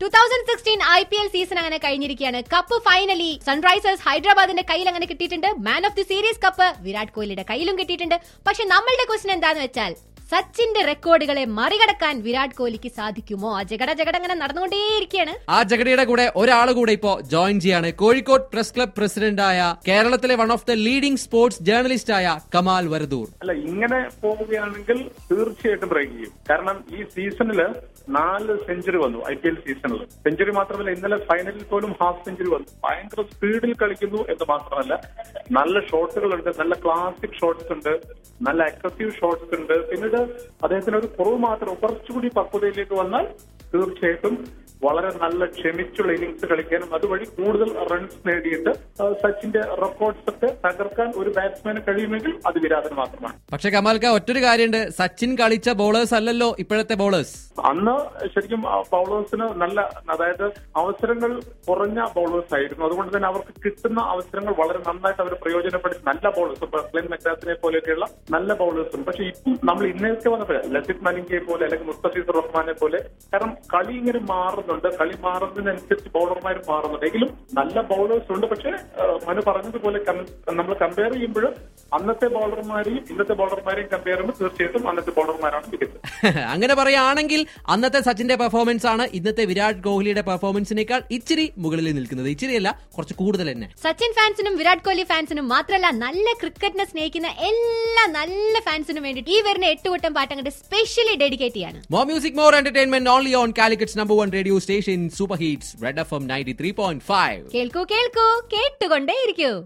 Two thousand sixteen I P L season അങ്ങനെ കഴിഞ്ഞിരിക്കുകയാണ് cup finally Sunrisers ഹൈദരാബാദിന്റെ കയ്യിൽ അങ്ങനെ കിട്ടിയിട്ടുണ്ട് man of the series cup Virat കോഹ്ലിയുടെ കയ്യിലും കിട്ടിയിട്ടുണ്ട് പക്ഷെ നമ്മളുടെ ക്വസ്റ്റൻ എന്താന്ന് വെച്ചാൽ സച്ചിന്റെ റെക്കോർഡുകളെ മറികടക്കാൻ വിരാട് കോഹ്ലിക്ക് സാധിക്കുമോ ആ ജഗട ജഗട അങ്ങനെ നടന്നുകൊണ്ടേയിരിക്കുകയാണ് ആ ജഗടിയുടെ കൂടെ ഒരാൾ കൂടെ ഇപ്പോ ജോയിൻ ചെയ്യാണ് കോഴിക്കോട് പ്രസ് ക്ലബ് പ്രസിഡന്റായ കേരളത്തിലെ one of the leading sports journalist ആയ കമാൽ വരദൂർ അല്ല ഇങ്ങനെ പോവുകയാണെങ്കിൽ തീർച്ചയായിട്ടും ബ്രേക്ക് ചെയ്യും കാരണം ഈ സീസണില് നാല് സെഞ്ചുറി വന്നു ഐ പി എൽ സീസണിൽ സെഞ്ചുറി മാത്രമല്ല ഇന്നലെ ഫൈനലിൽ പോലും ഹാഫ് സെഞ്ചുറി വന്നു ഭയങ്കര സ്പീഡിൽ കളിക്കുന്നു എന്ന് മാത്രമല്ല നല്ല ഷോട്ടുകളുണ്ട് നല്ല ക്ലാസിക് ഷോട്ട്സ് ഉണ്ട് നല്ല അഗ്രസീവ് ഷോട്ട്സ് ഉണ്ട് പിന്നീട് അദ്ദേഹത്തിന് ഒരു കുറവ് മാത്രം കുറച്ചുകൂടി പക്വതയിലേക്ക് വന്നാൽ തീർച്ചയായിട്ടും വളരെ നല്ല ക്ഷമിച്ചുള്ള ഇന്നിങ്സ് കളിക്കാനും അതുവഴി കൂടുതൽ റൺസ് നേടിയിട്ട് ആ, സച്ചിന്റെ റെക്കോർഡ്സ് ഒക്കെ തകർക്കാൻ ഒരു ബാറ്റ്സ്മാന് കഴിയുമെങ്കിൽ അത് വിരാടന് മാത്രമാണ് പക്ഷെ കമാൽക്ക ഒറ്റൊരു കാര്യമുണ്ട് സച്ചിൻ കളിച്ച ബോളേഴ്സ് അല്ലല്ലോ ഇപ്പോഴത്തെ ബോളേഴ്സ് അന്ന് ശരിക്കും ബൗളേഴ്സിന് നല്ല അതായത് അവസരങ്ങൾ കുറഞ്ഞ ബൗളേഴ്സ് ആയിരുന്നു അതുകൊണ്ട് തന്നെ അവർക്ക് കിട്ടുന്ന അവസരങ്ങൾ വളരെ നന്നായിട്ട് അവർ പ്രയോജനപ്പെടുത്തി നല്ല ബൗളേഴ്സ് ഇപ്പൊ ക്ലെൻ മെക്രാസിനെ പോലെയൊക്കെയുള്ള നല്ല ബൗളേഴ്സും പക്ഷെ ഇപ്പം നമ്മൾ ഇന്നേക്ക് വന്നപ്പോഴേ ലസിത് മലിംഗയെ പോലെ അല്ലെങ്കിൽ മുസ്തഫീസുർ റഹ്മാനെ പോലെ കാരണം കളി ഇങ്ങനെ മാറുന്നുണ്ട് കളി മാറുന്നതിനനുസരിച്ച് ബൗളർമാർ മാറുന്നുണ്ട് എങ്കിലും നല്ല ബൗളേഴ്സ് ഉണ്ട് പക്ഷെ ആ, മനു പറഞ്ഞതുപോലെ നമ്മൾ കമ്പയർ ചെയ്യുമ്പോൾ അന്നത്തെ ബൗളർമാരെയും ഇന്നത്തെ ബൗളർമാരെയും കമ്പയർ ചെയ്യുമ്പോൾ തീർച്ചയായിട്ടും അന്നത്തെ ബൗളർമാരാണ് മികച്ചത് അങ്ങനെ പറയുകയാണെങ്കിൽ അന്നത്തെ സച്ചിന്റെ പെർഫോമൻസ് ആണ് ഇന്നത്തെ വിരാട് കോഹ്ലിയുടെ പെർഫോമൻസിനേക്കാൾ ഇച്ചിരി മുകളിൽ നിൽക്കുന്നത് ഇച്ചിരിയല്ല കുറച്ച് കൂടുതൽ തന്നെ സച്ചിൻ ഫാൻസിനും വിരാട് കോഹ്ലി ഫാൻസിനും മാത്രമല്ല നല്ല ക്രിക്കറ്റിനെ സ്നേഹിക്കുന്ന എല്ലാ നല്ല ഫാൻസിനും വേണ്ടി ഈ വരുന്ന എട്ടുവട്ടം പാട്ടങ്ങട്ട് സ്പെഷ്യലി ഡെഡിക്കേറ്റ് ചെയ്യാണ് More music, more entertainment only on Calicutt's number one radio station, Super Hits, Red FM 93.5. കേൾക്കൂ കേൾക്കൂ കേട്ടുകൊണ്ടേയിരിക്കൂ